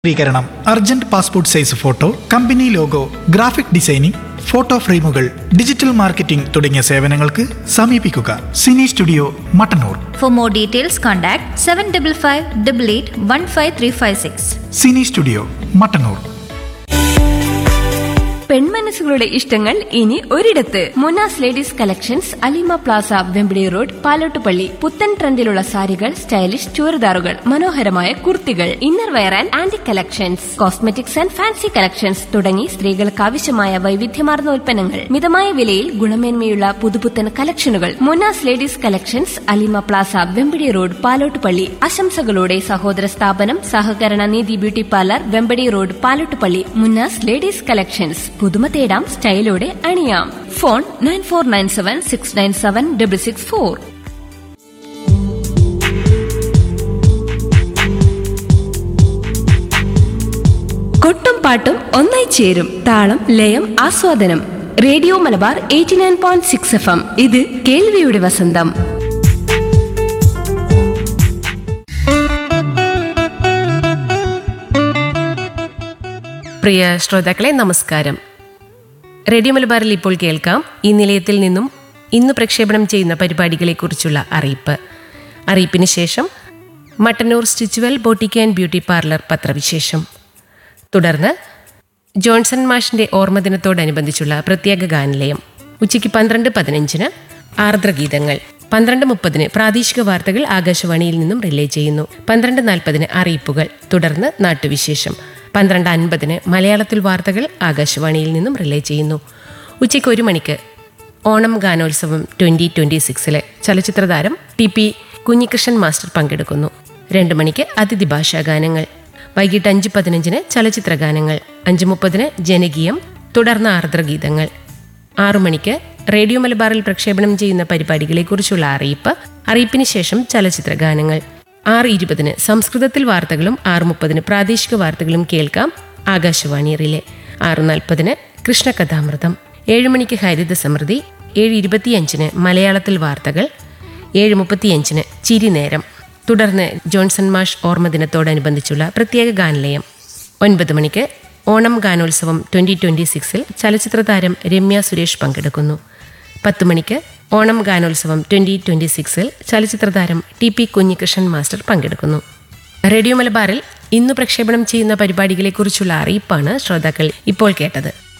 ചിത്രീകരണം urgent passport size photo company logo graphic designing photo ഫ്രെയിമുകൾ digital marketing തുടങ്ങിയ സേവനങ്ങൾക്ക് സമീപിക്കുക cine studio Mattannur For more details, contact 755 88 15356. Cine studio Mattannur പെൺമനസ്സുകളുടെ ഇഷ്ടങ്ങൾ ഇനി ഒരിടത്ത് Munas ladies collections Alima plaza Vembadi road Palottupally പുത്തൻ ട്രെൻഡിലുള്ള സാരികൾ സ്റ്റൈലിഷ് ചുരിദാറുകൾ മനോഹരമായ കുർത്തികൾ inner wear and anti collections cosmetics and fancy collections തുടങ്ങി സ്ത്രീകൾക്ക് ആവശ്യമായ വൈവിധ്യമാർന്ന ഉൽപ്പന്നങ്ങൾ മിതമായ വിലയിൽ ഗുണമേന്മയുള്ള പുതുപുത്തൻ കളക്ഷനുകൾ Munas ladies collections Alima plaza Vembadi road Palottupally ആശംസകളോടെ സഹോദര സ്ഥാപനം സഹകരണ നീതി beauty parlour Vembadi road Palottupally Munnas ladies collections പുതുമ തേടാം സ്റ്റൈലോടെ അണിയാം phone nine four nine seven six nine seven double six four കൊട്ടും പാട്ടും ഒന്നായി ചേരും താളം ലയം ആസ്വാദനം radio Malabar eighty nine point six F M ഇത് കേൾവിയുടെ വസന്തം പ്രിയ ശ്രോതാക്കളെ നമസ്കാരം റേഡിയോ മലബാറിൽ ഇപ്പോൾ കേൾക്കാം ഈ നിലയത്തിൽ നിന്നും ഇന്ന് പ്രക്ഷേപണം ചെയ്യുന്ന പരിപാടികളെക്കുറിച്ചുള്ള അറിയിപ്പ് അറിയിപ്പിന് ശേഷം Mattannur Stitchual boutique and beauty parlour പത്രവിശേഷം തുടർന്ന് ജോൺസൺ മാഷിന്റെ ഓർമ്മദിനത്തോടനുബന്ധിച്ചുള്ള പ്രത്യേക ഗാനലയം ഉച്ചയ്ക്ക് പന്ത്രണ്ട് പതിനഞ്ചിന് ആർദ്രഗീതങ്ങൾ പന്ത്രണ്ട് മുപ്പതിന് പ്രാദേശിക വാർത്തകൾ ആകാശവാണിയിൽ നിന്നും റിലേ ചെയ്യുന്നു പന്ത്രണ്ട് നാൽപ്പതിന് അറിയിപ്പുകൾ തുടർന്ന് നാട്ടുവിശേഷം പന്ത്രണ്ട് അൻപതിന് മലയാളത്തിൽ വാർത്തകൾ ആകാശവാണിയിൽ നിന്നും റിലേ ചെയ്യുന്നു ഉച്ചയ്ക്ക് ഒരു മണിക്ക് ഓണം ഗാനോത്സവം ട്വന്റി ട്വന്റി സിക്സിലെ ചലച്ചിത്രതാരം ടി പി കുഞ്ഞികൃഷ്ണൻ മാസ്റ്റർ പങ്കെടുക്കുന്നു രണ്ട് മണിക്ക് അതിഥി ഭാഷാ ഗാനങ്ങൾ വൈകിട്ട് അഞ്ച് പതിനഞ്ചിന് ചലച്ചിത്ര ഗാനങ്ങൾ അഞ്ച് മുപ്പതിന് ജനകീയം തുടർന്ന് ആർദ്രഗീതങ്ങൾ ആറു മണിക്ക് റേഡിയോ മലബാറിൽ പ്രക്ഷേപണം ചെയ്യുന്ന പരിപാടികളെക്കുറിച്ചുള്ള അറിയിപ്പ് അറിയിപ്പിന് ശേഷം ചലച്ചിത്ര ഗാനങ്ങൾ ആറ് ഇരുപതിന് സംസ്കൃതത്തിൽ വാർത്തകളും ആറ് മുപ്പതിന് പ്രാദേശിക വാർത്തകളും കേൾക്കാം ആകാശവാണി റിലേ ആറ് നാൽപ്പതിന് കൃഷ്ണകഥാമൃതം ഏഴ് മണിക്ക് ഹരിത സമൃദ്ധി ഏഴ് ഇരുപത്തിയഞ്ചിന് മലയാളത്തിൽ വാർത്തകൾ ഏഴ് മുപ്പത്തിയഞ്ചിന് ചിരിനേരം തുടർന്ന് ജോൺസൺ മാഷ് ഓർമ്മദിനത്തോടനുബന്ധിച്ചുള്ള പ്രത്യേക ഗാനലയം ഒൻപത് മണിക്ക് ഓണം ഗാനോത്സവം ട്വന്റി ട്വന്റി സിക്സിൽ ചലച്ചിത്ര താരം രമ്യ സുരേഷ് പങ്കെടുക്കുന്നു പത്ത് മണിക്ക് ഓണം ഗാനോത്സവം ട്വന്റി ട്വന്റി സിക്സിൽ ചലച്ചിത്ര താരം ടി പി കുഞ്ഞികൃഷ്ണൻ മാസ്റ്റർ പങ്കെടുക്കുന്നു റേഡിയോ മലബാറിൽ ഇന്ന് പ്രക്ഷേപണം ചെയ്യുന്ന പരിപാടികളെക്കുറിച്ചുള്ള അറിയിപ്പാണ് ശ്രോതാക്കൾ ഇപ്പോൾ കേട്ടത്